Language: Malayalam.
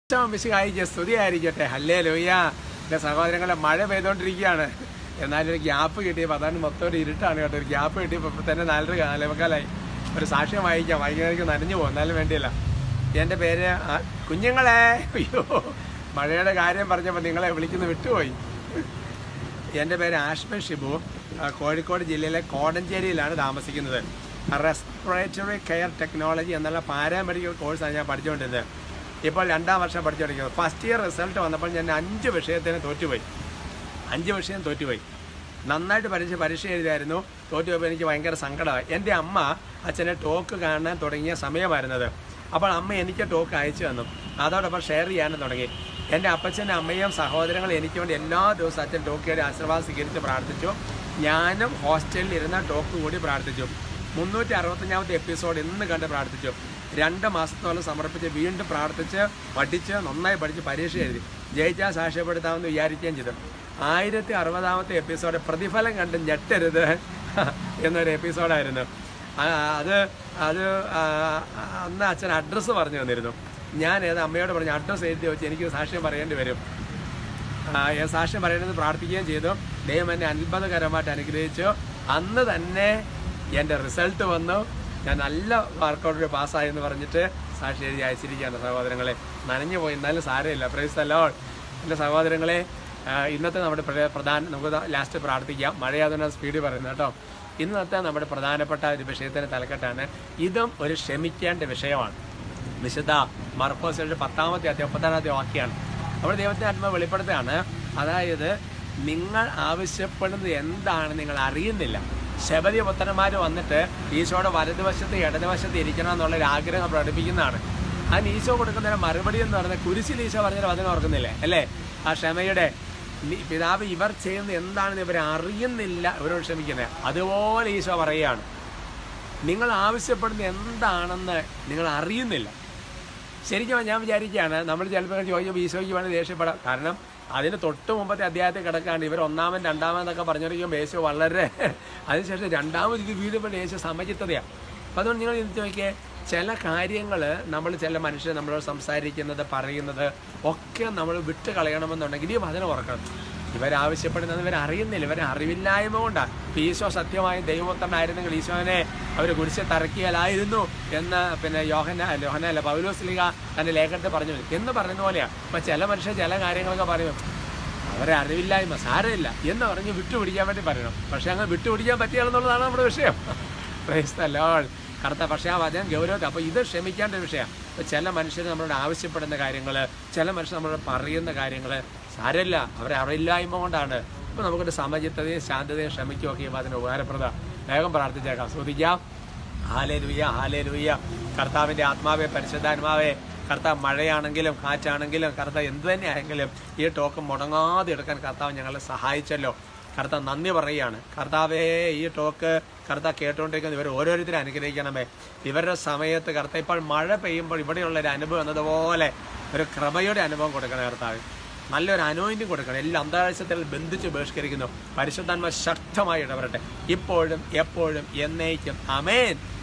മിശിഹായിക്ക് സ്തുതിയായിരിക്കട്ടെ ഹല്ലേ ലോയ്യ എൻ്റെ സഹോദരങ്ങളെ മഴ പെയ്തുകൊണ്ടിരിക്കുകയാണ് എന്നാലും ഒരു ഗ്യാപ്പ് കിട്ടിയപ്പോൾ അതാണ് മൊത്തം ഒരു ഇരുട്ടാണ് കേട്ടോ ഒരു ഗ്യാപ്പ് കിട്ടിയപ്പോൾ ഇപ്പം തന്നെ നാലര നാലേമുക്കാലായി ഒരു സാക്ഷ്യം വായിക്കാം വൈകുന്നേരം നനഞ്ഞു പോകും എന്നാലും വേണ്ടിയില്ല എൻ്റെ പേര് ആ, കുഞ്ഞുങ്ങളെ അയ്യോ മഴയുടെ കാര്യം പറഞ്ഞപ്പോൾ നിങ്ങളെ വിളിക്കുന്ന വിട്ടുപോയി എൻ്റെ പേര് ആഷ്മൻ ഷിബു ആ, കോഴിക്കോട് ജില്ലയിലെ കോടഞ്ചേരിയിലാണ് താമസിക്കുന്നത് റെസ്പിറേറ്ററി കെയർ ടെക്നോളജി എന്നുള്ള പാരാമെഡിക്കൽ കോഴ്സാണ് ഞാൻ പഠിച്ചുകൊണ്ടിരുന്നത് ഇപ്പോൾ രണ്ടാം വർഷം പഠിച്ചുകൊണ്ടിരിക്കുന്നത് ഫസ്റ്റ് ഇയർ റിസൾട്ട് വന്നപ്പോൾ ഞാൻ അഞ്ച് വിഷയത്തിന് തോറ്റുപോയി അഞ്ച് വിഷയം തോറ്റുപോയി നന്നായിട്ട് പരീക്ഷ പരീക്ഷ എഴുതിയായിരുന്നു തോറ്റുപോയപ്പോൾ എനിക്ക് ഭയങ്കര സങ്കടമായി എൻ്റെ അമ്മ അച്ഛനെ ടോക്ക് കാണാൻ തുടങ്ങിയ സമയമായിരുന്നത് അപ്പോൾ അമ്മ എനിക്ക് ടോക്ക് അയച്ചു തന്നു അതോടൊപ്പം ഷെയർ ചെയ്യാനും തുടങ്ങി എൻ്റെ അപ്പച്ചൻ്റെ അമ്മയും സഹോദരങ്ങളും എനിക്ക് വേണ്ടി എല്ലാ ദിവസവും അച്ഛൻ ടോക്കിയുടെ ആശീർവാദം സ്വീകരിച്ച് പ്രാർത്ഥിച്ചു ഞാനും ഹോസ്റ്റലിൽ ഇരുന്ന ടോക്ക് കൂടി പ്രാർത്ഥിച്ചു മുന്നൂറ്റി അറുപത്തഞ്ചാമത്തെ എപ്പിസോഡ് ഇന്ന് കണ്ട് പ്രാർത്ഥിച്ചു രണ്ട് മാസത്തോളം സമർപ്പിച്ച് വീണ്ടും പ്രാർത്ഥിച്ച് പഠിച്ച് നന്നായി പഠിച്ച് പരീക്ഷ എഴുതി ജയിച്ചാൽ സാക്ഷ്യപ്പെടുത്താമെന്ന് വിചാരിക്കുകയും ചെയ്തു ആയിരത്തി അറുപതാമത്തെ എപ്പിസോഡ് പ്രതിഫലം കണ്ട് ഞെട്ടരുത് എന്നൊരു എപ്പിസോഡായിരുന്നു ആ, അത് അത് ആ, അന്ന് അച്ഛൻ അഡ്രസ്സ് പറഞ്ഞു തന്നിരുന്നു ഞാൻ ഏത് അമ്മയോട് പറഞ്ഞു അഡ്രസ്സ് എഴുതി വെച്ച് എനിക്ക് സാക്ഷ്യം പറയേണ്ടി വരും ആ, ഞാൻ സാക്ഷ്യം പറയണമെന്ന് പ്രാർത്ഥിക്കുകയും ചെയ്തു ദൈവം എന്നെ അത്ഭുതകരമായിട്ട് അനുഗ്രഹിച്ചു അന്ന് തന്നെ എൻ്റെ റിസൾട്ട് വന്നു ഞാൻ നല്ല വർക്കൗട്ടിൽ പാസ്സായി എന്ന് പറഞ്ഞിട്ട് സാക്ഷി എഴുതി അയച്ചിരിക്കുകയാണ് സഹോദരങ്ങളെ നനഞ്ഞു പോയി എന്നാലും സാരമില്ല പ്രൈസ് അല്ലോൾ എൻ്റെ സഹോദരങ്ങളെ ആ, ഇന്നത്തെ നമ്മുടെ പ്ര- പ്രധാന നമുക്ക് ലാസ്റ്റ് പ്രാർത്ഥിക്കാം മഴയാതുകൊണ്ട് സ്പീഡ് പറയുന്നത് കേട്ടോ ഇന്നത്തെ നമ്മുടെ പ്രധാനപ്പെട്ട ഒരു വിഷയത്തിന് തലക്കെട്ടാണ് ഇതും ഒരു ക്ഷമിക്കേണ്ട വിഷയമാണ് വിശുദ്ധ മർക്കോസിന്റെ പത്താമത്തെ അധ്യായം മുപ്പത്താറാമത്തെ വാക്യാണ് അവിടെ ദൈവത്തിന്റെ ആത്മ വെളിപ്പെടുത്തുകയാണ് അതായത് നിങ്ങൾ ആവശ്യപ്പെടുന്നത് എന്താണ് നിങ്ങൾ അറിയുന്നില്ല ശബരി പുത്രന്മാർ വന്നിട്ട് ഈശോയുടെ വലതുവശത്ത് ഇടതുവശത്ത് ഇരിക്കണം എന്നുള്ള ഒരു ആഗ്രഹം പ്രകടിപ്പിക്കുന്നതാണ് അതിന് ഈശോ കൊടുക്കുന്ന ഒരു മറുപടി എന്ന് പറയുന്നത് കുരിശിൽ ഈശോ പറഞ്ഞൊരു വചനം ഓർക്കുന്നില്ലേ അല്ലേ ആ ക്ഷമയുടെ നി- പിതാവ് ഇവർ ചെയ്യുന്നത് എന്താണെന്ന് ഇവർ അറിയുന്നില്ല ഇവരോട് ക്ഷമിക്കുന്നത് അതുപോലെ ഈശോ പറയുകയാണ് നിങ്ങൾ ആവശ്യപ്പെടുന്നത് എന്താണെന്ന് നിങ്ങൾ അറിയുന്നില്ല ശരിക്കും ഞാൻ വിചാരിക്കുകയാണ് നമ്മൾ ചിലപ്പോൾ ചോദിക്കുമ്പോൾ ഈശോയ്ക്ക് വേണ്ടി ദേഷ്യപ്പെടാം കാരണം അതിന് തൊട്ട് മുമ്പത്തെ അധ്യായത്തിൽ കിടക്കാണ്ട് ഇവർ ഒന്നാമൻ രണ്ടാമതെന്നൊക്കെ പറഞ്ഞിരിക്കുമ്പോൾ യേശു വളരെ അതിനുശേഷം രണ്ടാമത് ഇത് വീടുമ്പോൾ യേശു സമചിത്തതയാണ് അപ്പം അതുകൊണ്ട് നിങ്ങൾ ചിന്തിച്ച് നോക്കിയേ ചില കാര്യങ്ങൾ നമ്മൾ ചില മനുഷ്യർ നമ്മളോട് സംസാരിക്കുന്നത് പറയുന്നത് ഒക്കെ നമ്മൾ വിട്ട് കളയണമെന്നുണ്ടെങ്കിൽ ഈ വചനം ഓർക്കണം ഇവരാവശ്യപ്പെടുന്നത് ഇവർ അറിയുന്നില്ല ഇവരെ അറിവില്ലായ്മ കൊണ്ടാണ് ഇപ്പൊ ഈശോ സത്യമായ ദൈവത്തണ്ടായിരുന്നെങ്കിൽ ഈശോനെ അവർ കുരിശെ തറക്കിയാലായിരുന്നു എന്ന് പിന്നെ യോഹന യോഹന അല്ല പൗലോസ്ലിക തന്റെ ലേഖനത്തിൽ പറഞ്ഞു എന്ന് പറയുന്ന പോലെയാണ് അപ്പൊ ചില മനുഷ്യർ ചില കാര്യങ്ങളൊക്കെ പറയും അവരെ അറിവില്ലായ്മ സാരമില്ല എന്ന് പറഞ്ഞ് വിട്ടുപിടിക്കാൻ വേണ്ടി പറയണം പക്ഷെ അങ്ങ് വിട്ടുപിടിക്കാൻ പറ്റിയാലെന്നുള്ളതാണ് നമ്മുടെ വിഷയം Praise the Lord. കറുത്ത പക്ഷേ ആ വചനം ഗൗരവത്തെ അപ്പോൾ ഇത് ക്ഷമിക്കേണ്ട ഒരു വിഷയമാണ് അപ്പോൾ ചില മനുഷ്യർ നമ്മളോട് ആവശ്യപ്പെടുന്ന കാര്യങ്ങൾ ചില മനുഷ്യർ നമ്മളോട് പറയുന്ന കാര്യങ്ങൾ സാരമില്ല അവരെ അറിയില്ലായ്മ കൊണ്ടാണ് അപ്പോൾ നമുക്കൊരു സമചിത്തതയും ശാന്തതയും ക്ഷമിക്കുകയൊക്കെ ചെയ്യുമ്പോൾ അതിന് ഉപകാരപ്രദ വേഗം പ്രാർത്ഥിച്ചേക്കാം ശ്രദ്ധിക്കാം ഹാലേ ലുയ്യ ഹാലേ ലുയ്യ കർത്താവിൻ്റെ ആത്മാവെ പരിശുദ്ധാത്മാവെ കർത്താവ് മഴയാണെങ്കിലും കാറ്റാണെങ്കിലും കർത്താവ് എന്ത് തന്നെ ആയെങ്കിലും ഈ ടോക്ക് മുടങ്ങാതെ എടുക്കാൻ കർത്താവ് ഞങ്ങളെ സഹായിച്ചല്ലോ കർത്താവ് നന്ദി പറയുകയാണ് കർത്താവേ ഈ ടോക്ക് കർത്താവ് കേട്ടുകൊണ്ടിരിക്കുന്ന ഇവർ ഓരോരുത്തരും അനുഗ്രഹിക്കണമേ ഇവരുടെ സമയത്ത് കർത്താവ് ഇപ്പോൾ മഴ പെയ്യുമ്പോൾ ഇവിടെയുള്ള ഒരു അനുഭവം എന്നതുപോലെ ഒരു കൃപയുടെ അനുഭവം കൊടുക്കണം കർത്താവ് നല്ലൊരു അനോയിന്റും കൊടുക്കണം എല്ലാ അന്താരാഷ്ട്രത്തിൽ ബന്ധിച്ച് ബഹിഷ്കരിക്കുന്നു പരിശുദ്ധാത്മ ശക്തമായി ഇടപെടട്ടെ ഇപ്പോഴും എപ്പോഴും എന്നേക്കും അമേൻ